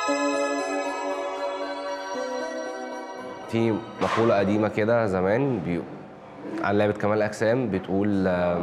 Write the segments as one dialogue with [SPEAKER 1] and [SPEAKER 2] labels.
[SPEAKER 1] في مقولة قديمة كده زمان بي... عن لعبة كمال الأجسام بتقول آه،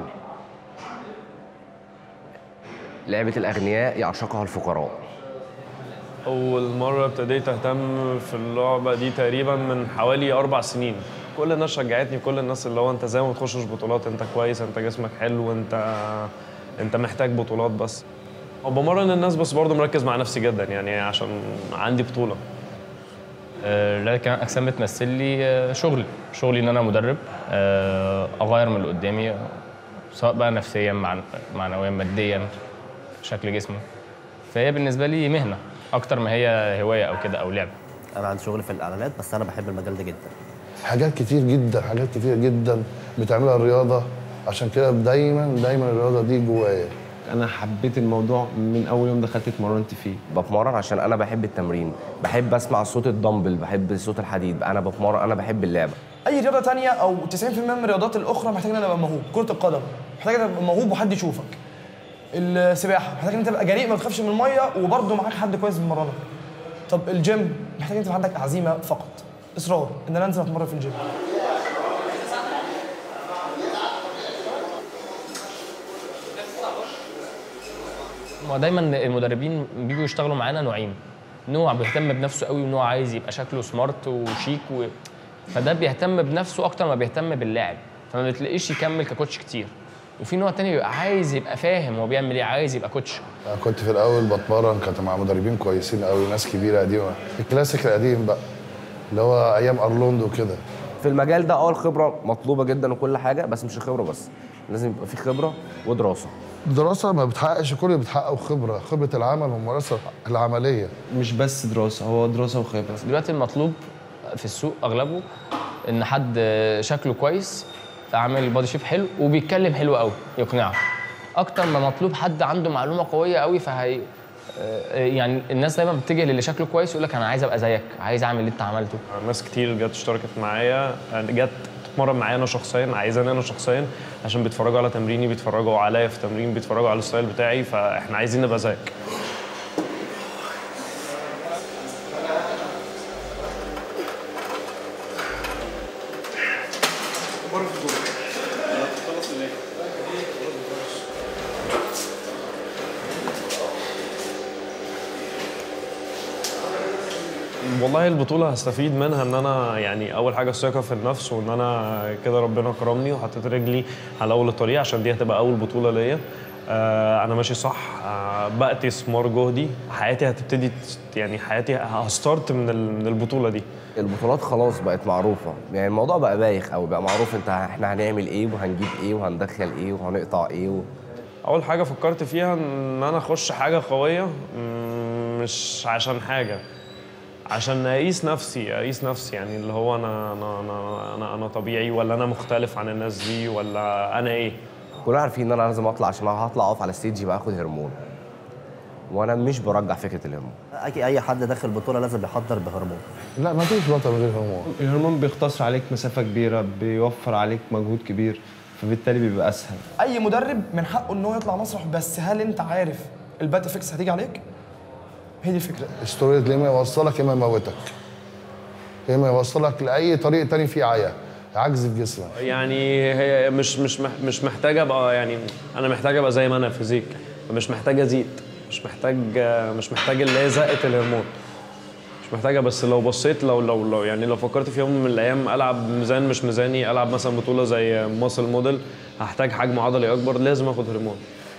[SPEAKER 1] لعبة الأغنياء يعشقها الفقراء
[SPEAKER 2] أول مرة ابتديت أهتم في اللعبة دي تقريبا من حوالي أربع سنين كل الناس شجعتني كل الناس اللي هو أنت زي ما تخشش بطولات أنت كويس أنت جسمك حلو أنت أنت محتاج بطولات بس وبمرن الناس بس برضه مركز مع نفسي جدا يعني عشان عندي بطولة
[SPEAKER 3] آه، رياضة كمال الأجسام بتمثل لي آه، شغلي شغلي إن أنا مدرب آه، أغير من اللي قدامي سواء بقى نفسيا مع معنويا ماديا شكل جسمه فهي بالنسبة لي مهنة أكتر ما هي هواية أو كده أو لعبة
[SPEAKER 4] انا عندي شغل في الاعلانات بس انا بحب المجال ده جدا
[SPEAKER 5] حاجات كتير جدا حاجات كتير جدا بتعملها الرياضه عشان كده دايما دايما الرياضه دي جوايا
[SPEAKER 6] انا حبيت الموضوع من اول يوم دخلت اتمرنت فيه
[SPEAKER 1] بتمرن عشان أنا بحب التمرين بحب أسمع صوت الدمبل بحب صوت الحديد أنا بتمرن أنا بحب اللعبة
[SPEAKER 7] اي رياضه تانية او 90% من الرياضات الاخرى محتاج ان انا ابقى موهوب كره القدم محتاج ان أنا ابقى موهوب وحد يشوفك السباحه محتاج ان انت تبقى جريء ما تخافش من الميه وبرضه معاك حد كويس بيمرنك طب الجيم محتاج ان انت يبقى عندك عزيمه فقط اصرار ان انا انزل اتمرن في الجيم
[SPEAKER 3] ما دايما المدربين بيجوا يشتغلوا معانا نوعين نوع بيهتم بنفسه قوي ونوع عايز يبقى شكله سمارت وشيك و... فده بيهتم بنفسه اكتر ما بيهتم باللاعب فما بتلاقيش يكمل ككوتش كتير وفي نوع تاني بيبقى عايز يبقى فاهم هو بيعمل ايه عايز يبقى كوتش
[SPEAKER 5] أنا كنت في الاول بتمرن كنت مع مدربين كويسين قوي ناس كبيره قديمه الكلاسيك القديم بقى اللي هو ايام ارلوند وكده
[SPEAKER 1] في المجال ده اه الخبرة مطلوبة جدا وكل حاجة بس مش الخبرة بس لازم يبقى في خبرة ودراسة
[SPEAKER 5] الدراسه ما بتحققش كل اللي بتحققه خبره خبره العمل والممارسه العمليه
[SPEAKER 6] مش بس دراسه هو دراسه وخبره
[SPEAKER 3] دلوقتي المطلوب في السوق اغلبه ان حد شكله كويس عامل بادي شيب حلو وبيتكلم حلو قوي يقنعك اكتر ما مطلوب حد عنده معلومه قويه قوي فهي آه، يعني الناس دايما بتتجه للي شكله كويس يقول لك انا عايز ابقى زيك عايز اعمل اللي انت عملته
[SPEAKER 2] ناس كتير جت اشتركت معايا جت تتمرن معايا انا شخصيا عايزاني انا شخصيا عشان بيتفرجوا على تمريني بيتفرجوا عليا في تمرين بيتفرجوا على الستايل بتاعي فاحنا عايزين نبقى زيك والله البطولة هستفيد منها ان انا يعني اول حاجة الثقة في النفس وان انا كده ربنا كرمني وحطيت رجلي على اول الطريق عشان دي هتبقى اول بطولة ليا آه انا ماشي صح آه بقتي ثمار جهدي حياتي هتبتدي تت- يعني حياتي هستارت من ال- من البطولة دي
[SPEAKER 1] البطولات خلاص بقت معروفة يعني الموضوع بقى بايخ أو بقى معروف أنت احنا هنعمل إيه وهنجيب إيه وهندخل إيه وهنقطع إيه و...
[SPEAKER 2] اول حاجة فكرت فيها ان انا اخش حاجة قوية مم، مش عشان حاجة عشان اقيس نفسي اقيس نفسي يعني اللي هو انا انا انا انا, أنا طبيعي ولا انا مختلف عن الناس دي ولا انا ايه
[SPEAKER 1] كلنا عارفين ان انا لازم اطلع عشان هطلع اقف على الستيج يبقى اخد هرمون وانا مش برجح فكره الهرمون
[SPEAKER 4] اي اي حد داخل بطوله لازم يحضر بهرمون
[SPEAKER 5] لا ما فيش بطل من غير هرمون
[SPEAKER 6] الهرمون بيختصر عليك مسافه كبيره بيوفر عليك مجهود كبير فبالتالي بيبقى اسهل
[SPEAKER 7] اي مدرب من حقه ان هو يطلع مسرح بس هل انت عارف البات افكس هتيجي عليك هي دي الفكره
[SPEAKER 5] ستوريد يا اما يوصلك يا اما يموتك يا اما يوصلك لاي طريق تاني فيه عيا عجز في جسمك
[SPEAKER 2] يعني هي مش مش مح- مش محتاج ابقى يعني انا محتاج ابقى زي ما انا فيزيك مش محتاج ازيد مش محتاج مش محتاج اللي هي زقه الهرمون مش محتاجه بس لو بصيت لو لو لو يعني لو فكرت في يوم من الايام العب ميزان مش ميزاني العب مثلا بطوله زي ماسل موديل هحتاج حجم عضلي اكبر لازم اخد هرمون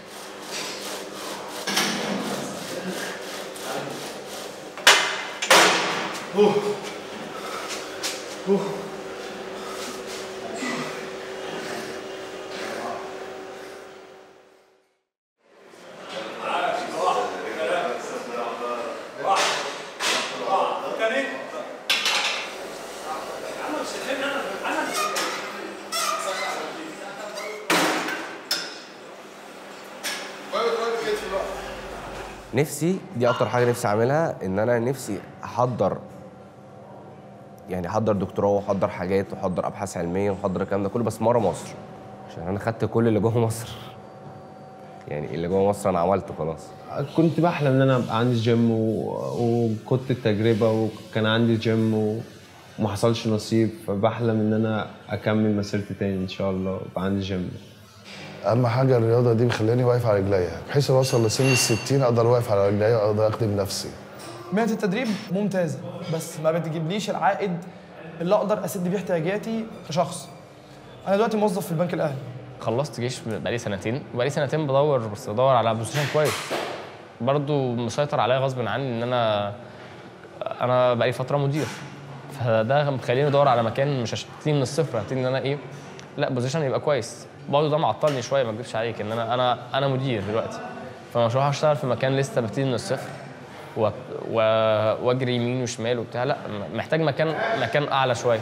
[SPEAKER 1] نفسي دي اكتر حاجه نفسي اعملها ان انا نفسي احضر يعني احضر دكتوراه واحضر حاجات واحضر ابحاث علميه واحضر الكلام ده كله بس مره مصر عشان انا خدت كل اللي جوه مصر يعني اللي جوه مصر انا عملته خلاص
[SPEAKER 6] كنت بحلم ان انا ابقى عندي جيم و... وكنت التجربه وكان عندي جيم و... وما حصلش نصيب فبحلم ان انا اكمل مسيرتي تاني ان شاء الله ويبقى عندي جيم
[SPEAKER 5] اهم حاجه الرياضه دي بخلاني واقف على رجليا بحيث اوصل لسن ال 60 اقدر واقف على رجليا واقدر اخدم نفسي
[SPEAKER 7] مهنه التدريب ممتازه بس ما بتجيبليش العائد اللي اقدر اسد بيه احتياجاتي كشخص انا دلوقتي موظف في البنك الاهلي
[SPEAKER 3] خلصت جيش بقالي سنتين وبقالي سنتين بدور بس بدور على بوزيشن كويس برضو مسيطر عليا غصب عني ان انا انا بقالي فتره مدير فده مخليني ادور على مكان مش هبتدي من الصفر هبتدي ان انا ايه لا بوزيشن يبقى كويس برضه ده معطلني شويه ما اكذبش عليك ان انا انا انا مدير دلوقتي فمش هروح اشتغل في مكان لسه ببتدي من الصفر و- و- واجري يمين وشمال وبتاع لا محتاج مكان مكان اعلى شويه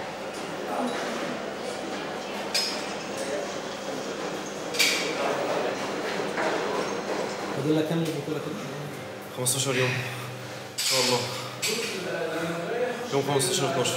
[SPEAKER 2] 15 يوم ان شاء الله يوم 15 12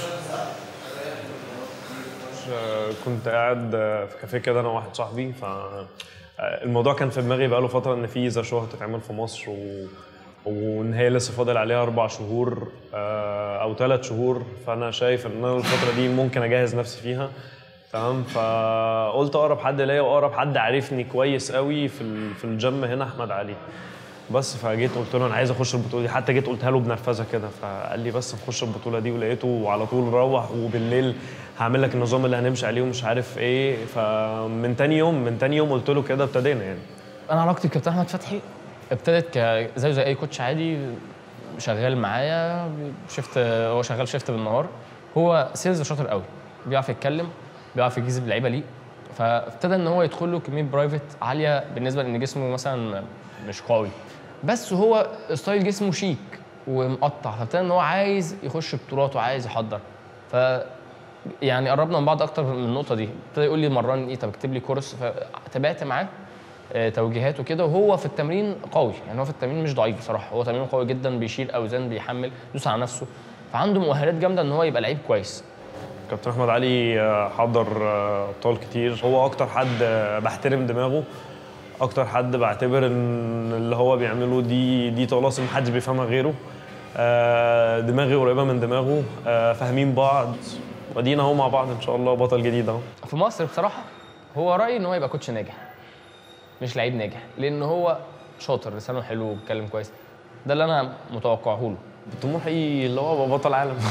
[SPEAKER 2] كنت قاعد في كافيه كده انا وواحد صاحبي ف الموضوع كان في دماغي بقاله فتره ان في ذا شو هتتعمل في مصر و... وان هي لسه فاضل عليها اربع شهور آه، او ثلاث شهور فانا شايف ان انا الفتره دي ممكن اجهز نفسي فيها تمام فقلت اقرب حد ليا واقرب حد عارفني كويس قوي في ال- في الجيم هنا احمد علي بس فجيت قلت له انا عايز اخش البطوله دي حتى جيت قلتها له بنرفزه كده فقال لي بس نخش البطوله دي ولقيته على طول روح وبالليل هعمل لك النظام اللي هنمشي عليه ومش عارف ايه فمن تاني يوم من تاني يوم قلت له كده ابتدينا يعني
[SPEAKER 3] انا علاقتي بكابتن احمد فتحي ابتدت ك زيه زي اي كوتش عادي شغال معايا شفت هو شغال شيفت بالنهار هو سيلز شاطر قوي بيعرف يتكلم بيعرف يجذب اللعيبه ليه فابتدى ان هو يدخل له كميه برايفت عاليه بالنسبه لان جسمه مثلا مش قوي بس هو ستايل جسمه شيك ومقطع فابتدى ان هو عايز يخش بطولات وعايز يحضر ف يعني قربنا من بعض اكتر من النقطه دي ابتدى يقول لي مران ايه طب اكتب لي كورس فتابعت معاه آه، توجيهات وكده وهو في التمرين قوي يعني هو في التمرين مش ضعيف بصراحه هو تمرينه قوي جدا بيشيل اوزان بيحمل يدوس على نفسه فعنده مؤهلات جامده ان هو يبقى لعيب كويس
[SPEAKER 2] كابتن احمد علي آه، حضر آه، ابطال كتير هو اكتر حد آه، بحترم دماغه اكتر حد بعتبر ان اللي هو بيعمله دي دي طلاسم محدش بيفهمها غيره آه، دماغي قريبه من دماغه آه، فاهمين بعض ودينا اهو مع بعض ان شاء الله بطل جديد اهو
[SPEAKER 3] في مصر بصراحه هو رايي ان هو يبقى كوتش ناجح مش لعيب ناجح لان هو شاطر لسانه حلو وبيتكلم كويس ده اللي انا متوقعه له
[SPEAKER 2] طموحي اللي هو ابقى بطل عالم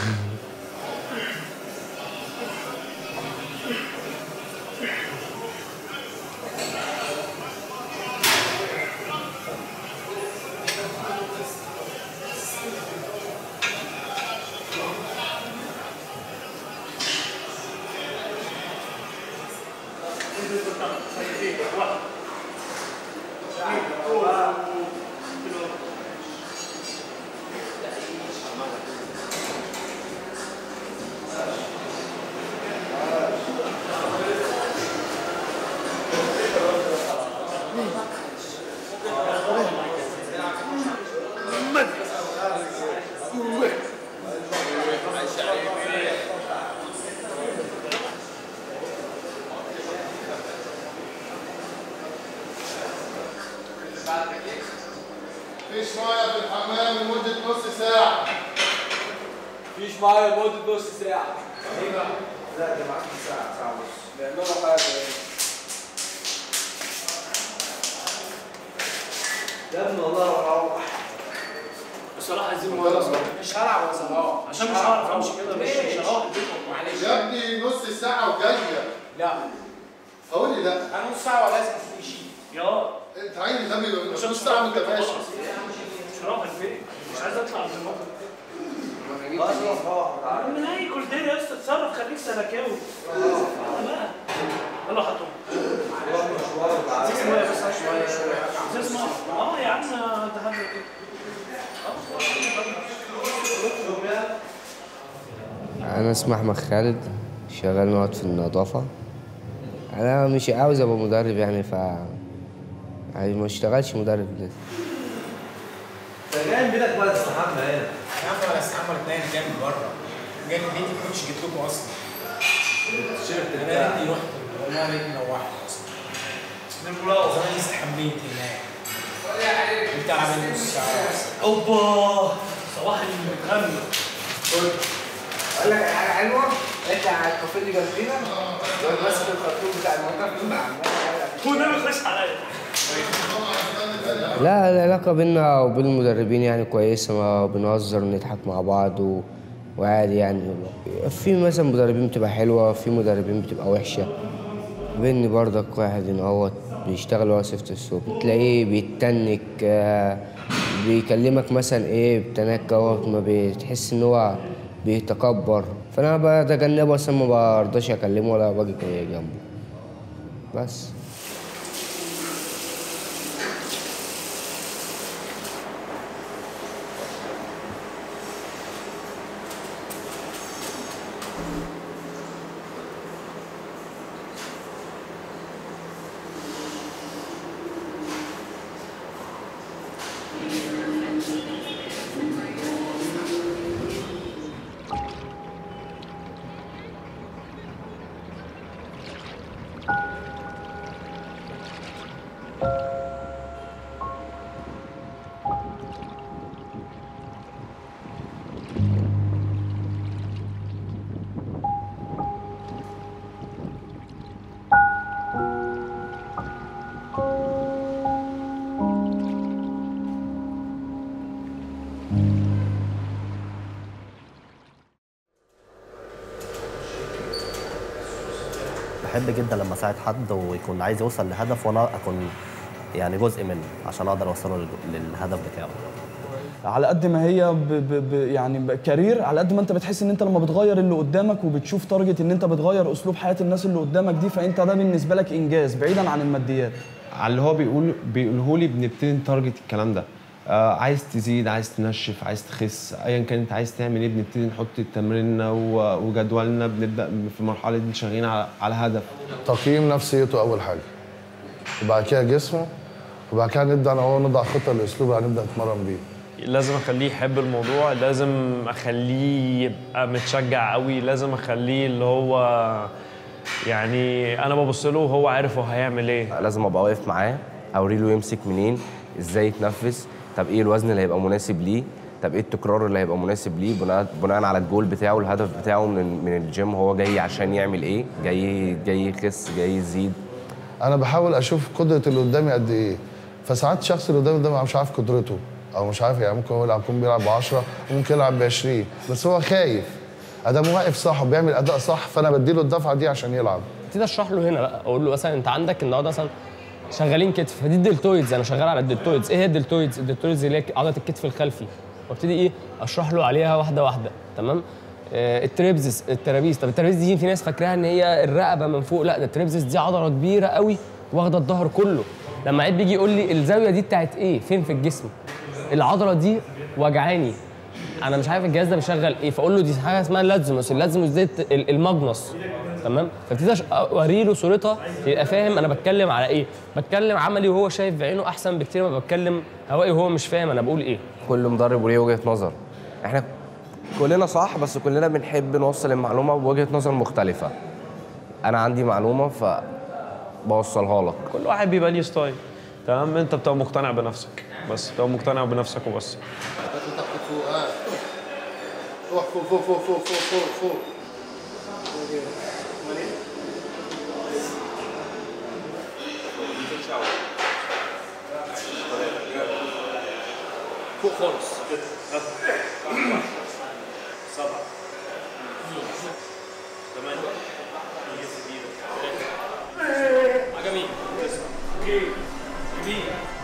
[SPEAKER 5] مفيش ميه في الحمام لمده نص ساعه
[SPEAKER 8] مفيش معايا لمدة نص ساعة. ايه بقى؟ لا ده معاك ساعة ساعة ونص. بيعملوا حاجة يا ابني والله روح بصراحة عايزين مش هلعب يا صلاح عشان مش هعرف امشي كده مش مش هروح البيت معلش
[SPEAKER 5] يا ابني نص ساعه وجايه
[SPEAKER 8] لا
[SPEAKER 5] قول لي لا
[SPEAKER 8] انا نص ساعة ولازم امشي يا
[SPEAKER 5] انت عايز غبي يبقى نص ساعه وانت ماشي
[SPEAKER 8] مش هروح البيت مش عايز اطلع من المطر خلاص روح روح من هاي كل دير يا اسطى اتصرف خليك سلكاوي بقى يلا حطهم ازاز ميه بس شويه ازاز ميه اه يا عم ده حاجه كده
[SPEAKER 9] أنا اسمي أحمد خالد شغال مواد في النظافة أنا مش عاوز أبقى مدرب يعني ف يعني ما اشتغلش مدرب لسه
[SPEAKER 8] جاي بيتك ولا تستحمى هنا
[SPEAKER 10] يا عم ولا استعمل اتنين جامد بره جاي من بيتي كنتش جيت لكم اصلا
[SPEAKER 8] التيشيرت
[SPEAKER 10] انا
[SPEAKER 8] بتاعك
[SPEAKER 10] بيتي رحت والله بيتي نوحت اصلا
[SPEAKER 8] قلت له لا والله انا استحميت هناك انت عامل نص ساعه اوبا صباح المكمل
[SPEAKER 9] اقول لك حاجه حلوه انت على الكافيه اللي جنبينا لو ماسك الخرطوم بتاع المطعم
[SPEAKER 8] ونبي خش عليا
[SPEAKER 9] لا العلاقة بينا وبين المدربين يعني كويسة ما بنهزر ونضحك مع بعض و... وعادي يعني في مثلا مدربين بتبقى حلوة في مدربين بتبقى وحشة بيني برضك واحد ان هو بيشتغل ورا سيفت السوق تلاقيه بيتنك آه، بيكلمك مثلا ايه بتنك اهوت ما بتحس ان هو بيتكبر فانا بتجنبه اصلا ما برضاش اكلمه ولا باجي جنبه بس
[SPEAKER 4] بحب جدا لما اساعد حد ويكون عايز يوصل لهدف وانا اكون يعني جزء منه عشان اقدر اوصله لل- للهدف بتاعه
[SPEAKER 7] على قد ما هي ب ب ب يعني ب- كارير على قد ما انت بتحس ان انت لما بتغير اللي قدامك وبتشوف تارجت ان انت بتغير اسلوب حياه الناس اللي قدامك دي فانت ده بالنسبه لك انجاز بعيدا عن الماديات
[SPEAKER 6] على اللي هو بيقول بيقوله لي بنبتدي نتارجت الكلام ده آه عايز تزيد عايز تنشف عايز تخس ايا كان انت عايز تعمل ايه بنبتدي نحط تمريننا و- وجدولنا بنبدا في المرحله دي شغالين على, على هدف
[SPEAKER 5] تقييم نفسيته اول حاجه وبعد كده جسمه وبعد كده نبدا انا وهو نضع خطه لاسلوب هنبدا نتمرن بيه
[SPEAKER 2] لازم اخليه يحب الموضوع لازم اخليه يبقى متشجع قوي لازم اخليه اللي هو يعني انا ببص له وهو عارف هو هيعمل ايه
[SPEAKER 1] لازم ابقى واقف معاه اوري له يمسك منين ازاي يتنفس طب ايه الوزن اللي هيبقى مناسب ليه طب ايه التكرار اللي هيبقى مناسب ليه بناء بناء على الجول بتاعه الهدف بتاعه من من الجيم هو جاي عشان يعمل ايه جاي جاي يخس جاي يزيد
[SPEAKER 5] انا بحاول اشوف قدره اللي قدامي قد ايه فساعات الشخص اللي قدامي ده مش عارف قدرته او مش عارف يعني ممكن هو يلعب يكون بيلعب ب 10 وممكن يلعب ب 20 بس هو خايف ادام واقف صح وبيعمل اداء صح فانا بديله الدفعه دي عشان يلعب
[SPEAKER 3] ابتدي اشرح له هنا بقى اقول له مثلا انت عندك النهارده مثلا شغالين كتف فدي الدلتويدز انا شغال على الدلتويدز ايه هي الدلتويدز الدلتويدز اللي هي عضله الكتف الخلفي وابتدي ايه اشرح له عليها واحده واحده تمام آه التريبزس الترابيز طب الترابيز دي في ناس فاكراها ان هي الرقبه من فوق لا ده التريبزس دي عضله كبيره قوي واخده الظهر كله لما عيد بيجي يقول لي الزاويه دي بتاعت ايه فين في الجسم العضله دي وجعاني انا مش عارف الجهاز ده بيشغل ايه فاقول له دي حاجه اسمها اللازموس اللازموس دي ال- الماجنس تمام فابتدي أش- اوري له صورتها يبقى فاهم انا بتكلم على ايه بتكلم عملي وهو شايف بعينه احسن بكتير ما بتكلم هوائي وهو مش فاهم انا بقول ايه
[SPEAKER 1] كل مدرب وليه وجهه نظر احنا كلنا صح بس كلنا بنحب نوصل المعلومه بوجهه نظر مختلفه انا عندي معلومه فبوصلها لك
[SPEAKER 2] كل واحد بيبقى ليه ستايل تمام انت بتبقى مقتنع بنفسك بس تبقى مقتنع بنفسك وبس
[SPEAKER 5] روح فوق فوق فوق فوق فوق فوق فوق
[SPEAKER 8] فوق خالص سبعة ثمانية عجمي اوكي يمين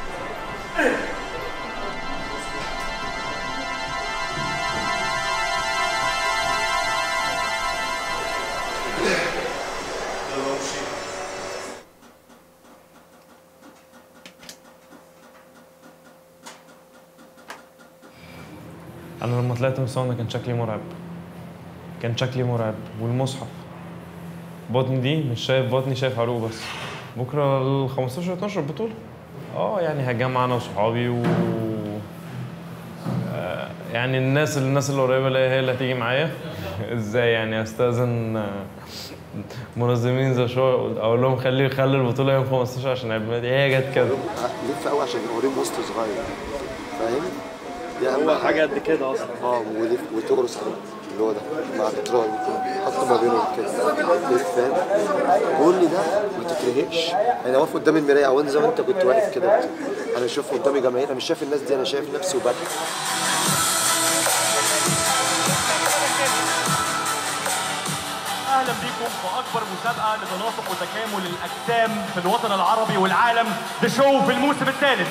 [SPEAKER 8] يلا امشي
[SPEAKER 2] انا لما طلعت من الساونا كان شكلي مرعب كان شكلي مرعب والمصحف بطني دي مش شايف بطني شايف عروق بس بكره ال 15 12 بطوله اه يعني هجمع انا وصحابي و آه، يعني الناس الناس اللي قريبه ليا هي اللي هتيجي معايا ازاي يعني استاذن آه، منظمين ذا شو اقول لهم خلي خلي البطوله يوم 15 عشان عيد ميلادي هي جت كده
[SPEAKER 11] لف قوي عشان اوريم وسط صغير فاهم؟ دي اهم
[SPEAKER 8] هو حاجه قد كده اصلا
[SPEAKER 11] اه ولف وتقرص عليه اللي هو ده مع التراي حط ما بينهم كده لف فاهم؟ كل ده ما تكرهش انا واقف قدام المرايه او زي ما انت كنت واقف كده انا شايف قدامي جماهير انا مش شايف الناس دي انا شايف نفسي وبضحك
[SPEAKER 12] اهلا بيكم في اكبر مسابقه لتناسق وتكامل الاجسام في الوطن العربي والعالم ذا شو في الموسم الثالث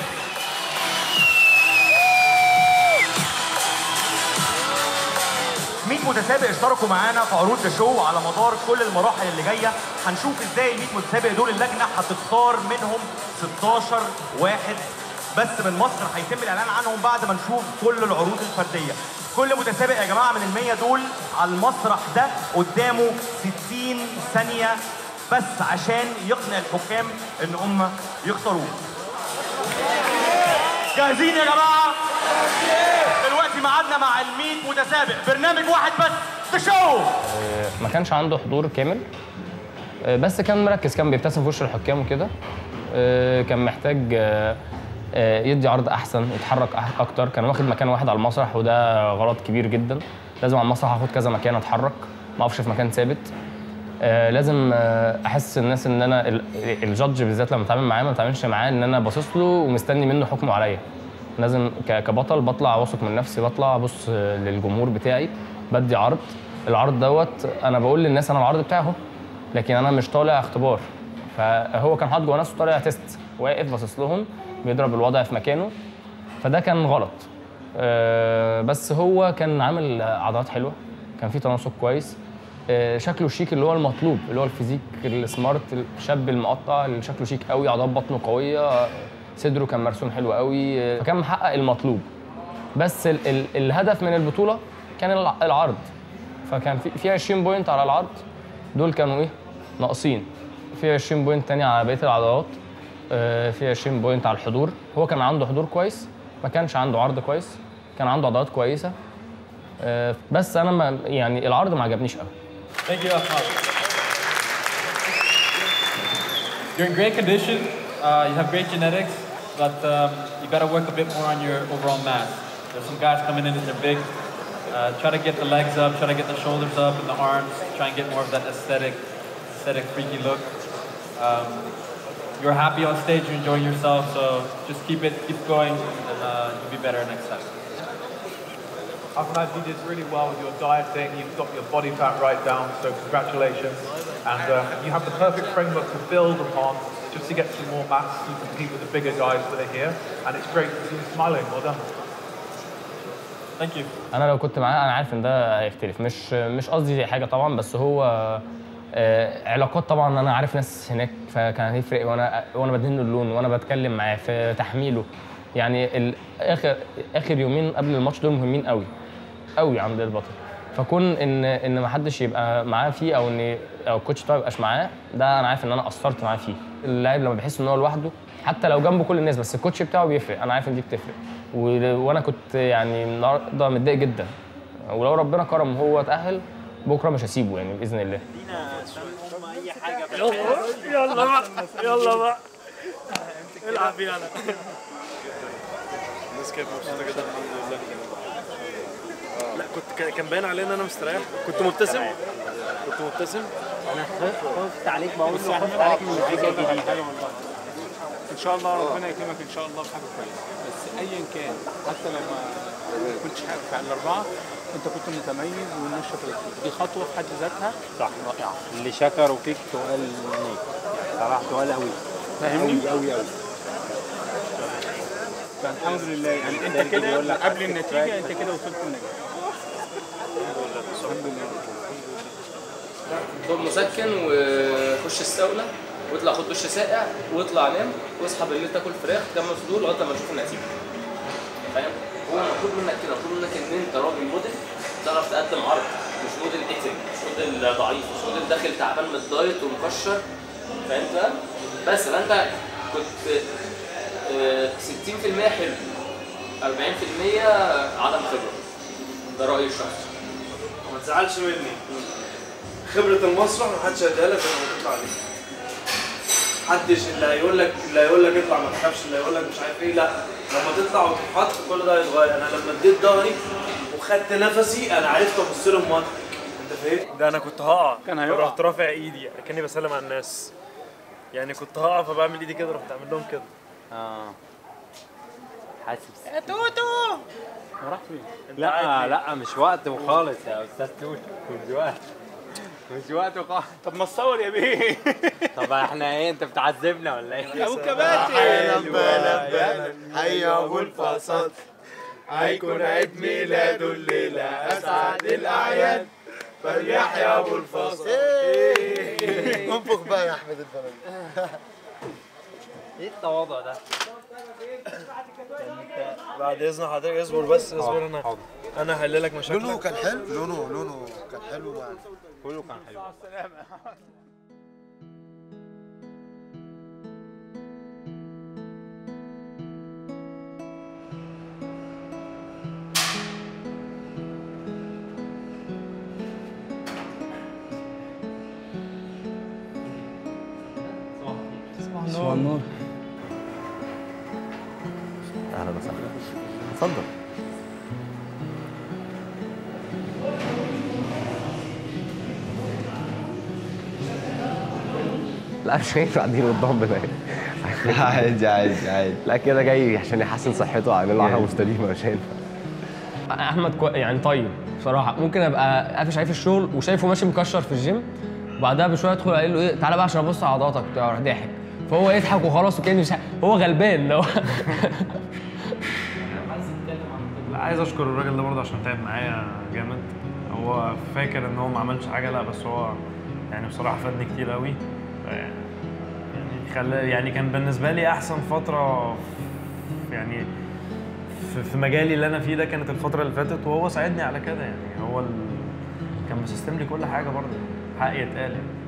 [SPEAKER 12] ميت متسابق اشتركوا معانا في عروض ذا شو على مدار كل المراحل اللي جايه هنشوف ازاي ال 100 متسابق دول اللجنه هتختار منهم 16 واحد بس من مصر هيتم الاعلان عنهم بعد ما نشوف كل العروض الفرديه كل متسابق يا جماعه من ال 100 دول على المسرح ده قدامه 60 ثانيه بس عشان يقنع الحكام ان هم يختاروه جاهزين يا جماعه دلوقتي ميعادنا مع ال 100 متسابق برنامج واحد بس ذا شو
[SPEAKER 3] ما كانش عنده حضور كامل آه، بس كان مركز كان بيبتسم في وش الحكام وكده آه، كان محتاج آه، آه، يدي عرض احسن يتحرك أح- اكتر كان واخد مكان واحد على المسرح وده غلط كبير جدا لازم على المسرح اخد كذا مكان اتحرك ما اقفش في مكان ثابت آه، لازم آه، احس الناس ان انا ال- الجادج بالذات لما اتعامل معاه ما اتعاملش معاه ان انا باصص له ومستني منه حكمه عليا لازم ك- كبطل بطلع واثق من نفسي بطلع ابص آه، للجمهور بتاعي بدي عرض العرض دوت انا بقول للناس انا العرض بتاعه لكن انا مش طالع اختبار فهو كان حاطط جوه نفسه طالع تيست واقف باصص لهم بيضرب الوضع في مكانه فده كان غلط آه، بس هو كان عامل عضلات حلوه كان في تناسق كويس آه، شكله شيك اللي هو المطلوب اللي هو الفيزيك السمارت الشاب المقطع اللي شكله شيك قوي عضلات بطنه قويه آه، صدره كان مرسوم حلو قوي آه، فكان محقق المطلوب بس ال ال الهدف من البطوله كان الع- العرض فكان في في 20 بوينت على العرض دول كانوا ايه ناقصين في 20 بوينت تاني على بقيه العضلات آه، في 20 بوينت على الحضور هو كان عنده حضور كويس ما كانش عنده عرض كويس كان عنده عضلات كويسه آه، بس انا ما يعني العرض ما عجبنيش قوي
[SPEAKER 10] Thank you, Ahmad. You're in great condition. Uh, you have great genetics, but um, you got to work a bit more on your overall mass. There's some guys coming in and they're big. Uh, try to get the legs up, try to get the shoulders up and the arms. Try and get more of that aesthetic, aesthetic, freaky look. Um, you're happy on stage, you're enjoying yourself, so just keep it, keep going, and uh, you'll be better next time.
[SPEAKER 13] Ahmad, you did really well with your dieting. You've got your body fat right down, so congratulations. And um, you have the perfect framework to build upon just to get some more mass. You compete with the bigger guys that are here, and it's great to see you smiling. Well done.
[SPEAKER 10] Thank you.
[SPEAKER 3] انا لو كنت معاه انا عارف ان ده هيختلف مش مش قصدي حاجه طبعا بس هو آه، علاقات طبعا انا عارف ناس هناك فكان هيفرق وانا وانا بدهن له اللون وانا بتكلم معاه في تحميله يعني ال- اخر اخر يومين قبل الماتش دول مهمين قوي قوي عند البطل فكون ان ان ما حدش يبقى معاه فيه او ان او الكوتش بتاعه يبقاش معاه ده انا عارف ان انا قصرت معاه فيه اللاعب لما بيحس ان هو لوحده حتى لو جنبه كل الناس بس الكوتش بتاعه بيفرق انا عارف ان دي بتفرق و- وانا كنت يعني النهارده متضايق جدا ولو ربنا كرم وهو اتاهل بكره مش هسيبه يعني باذن الله
[SPEAKER 8] يلا بقى يلا بقى العب يلا
[SPEAKER 14] الناس كانت مبسوطه جدا الحمد لله لا كنت كان- كان باين علي ان انا مستريح كنت مبتسم كنت مبتسم
[SPEAKER 15] انا خفت عليك بقول له خفت عليك من الفيزياء الجديده
[SPEAKER 16] ان شاء الله ربنا يكرمك ان شاء الله بحاجه كويسه بس ايا كان حتى لو ما ما كنتش حابب على الاربعه انت كنت متميز والناس شكرت فيك دي خطوه في حد ذاتها
[SPEAKER 15] صح رائعه اللي شكروا فيك تقال نيك صراحه تقال قوي
[SPEAKER 16] فاهمني؟
[SPEAKER 15] قوي قوي قوي
[SPEAKER 16] فالحمد لله يعني انت كده قبل النتيجه انت كده وصلت للنجاح الحمد لله
[SPEAKER 17] خد مسكن وخش الساونا واطلع خد دش ساقع واطلع نام واصحى بالليل تاكل فراخ تكمل فضول لغايه لما تشوف النتيجه فاهم هو المفروض منك كده المفروض منك ان انت راجل موديل تعرف تقدم عرض مش موديل اتم مش موديل ضعيف مش موديل داخل تعبان من الدايت ومكشر فاهم فاهم بس فانت كنت آه، 60% حلو 40% عدم خبره ده رايي الشخصي
[SPEAKER 8] ما تزعلش مني
[SPEAKER 14] خبره المسرح محدش هيديها لك غير لما تطلع عليه محدش اللي هيقول لك اللي هيقول لك اطلع ما تخافش اللي هيقول لك مش عارف ايه لا لما تطلع وتتحط كل ده هيتغير انا لما اديت ظهري وخدت نفسي انا عرفت ابص لهم واضحك انت فاهم؟ ده انا كنت هقع
[SPEAKER 16] كان هيقع.
[SPEAKER 14] رحت رافع ايدي يعني كاني بسلم على الناس يعني كنت هقع فبعمل ايدي كده رحت اعمل لهم كده
[SPEAKER 15] اه حاسس
[SPEAKER 14] يا توتو
[SPEAKER 16] راح فين؟
[SPEAKER 15] لا لا مش وقته خالص يا استاذ توت مش وقت مش وقته خالص
[SPEAKER 16] طب ما تصور يا بيه
[SPEAKER 15] طب احنا ايه انت بتعذبنا ولا ايه؟
[SPEAKER 16] ابو كباتي
[SPEAKER 18] هيا ابو الفصل هيكون عيد ميلاده الليلة أسعد الأعياد فليحيى أبو الفصل
[SPEAKER 11] انفخ بقى يا أحمد الفنان
[SPEAKER 15] ايه التواضع ده؟
[SPEAKER 14] بعد اذن حضرتك اصبر بس اصبر انا انا هحل لك مشاكلك
[SPEAKER 11] لونه كان حلو لونه لونه كان حلو يعني
[SPEAKER 15] كله كان حلو
[SPEAKER 4] صباح النور اهلا وسهلا اتفضل
[SPEAKER 1] لا مش هينفع اديله الضم ده
[SPEAKER 6] عادي عادي عادي
[SPEAKER 1] لا كده جاي عشان يحسن صحته عامل له عاهه مستديمه مش هينفع
[SPEAKER 3] احمد كو... يعني طيب بصراحه ممكن ابقى قافش عليه في الشغل وشايفه ماشي مكشر في الجيم وبعدها بشويه ادخل قايل له ايه تعالى بقى عشان ابص على عضلاتك بتاع راح ضاحك فهو يضحك وخلاص وكاني مش هو غلبان لو
[SPEAKER 2] لا عايز اشكر الراجل ده برضه عشان تعب معايا جامد هو فاكر ان هو ما عملش حاجه لا بس هو يعني بصراحه فادني كتير قوي يعني خلى يعني كان بالنسبه لي احسن فتره في- يعني في, في مجالي اللي انا فيه ده كانت الفتره اللي فاتت وهو ساعدني على كده يعني هو ال... كان مسيستم لي كل حاجه برضه حق يتقال يعني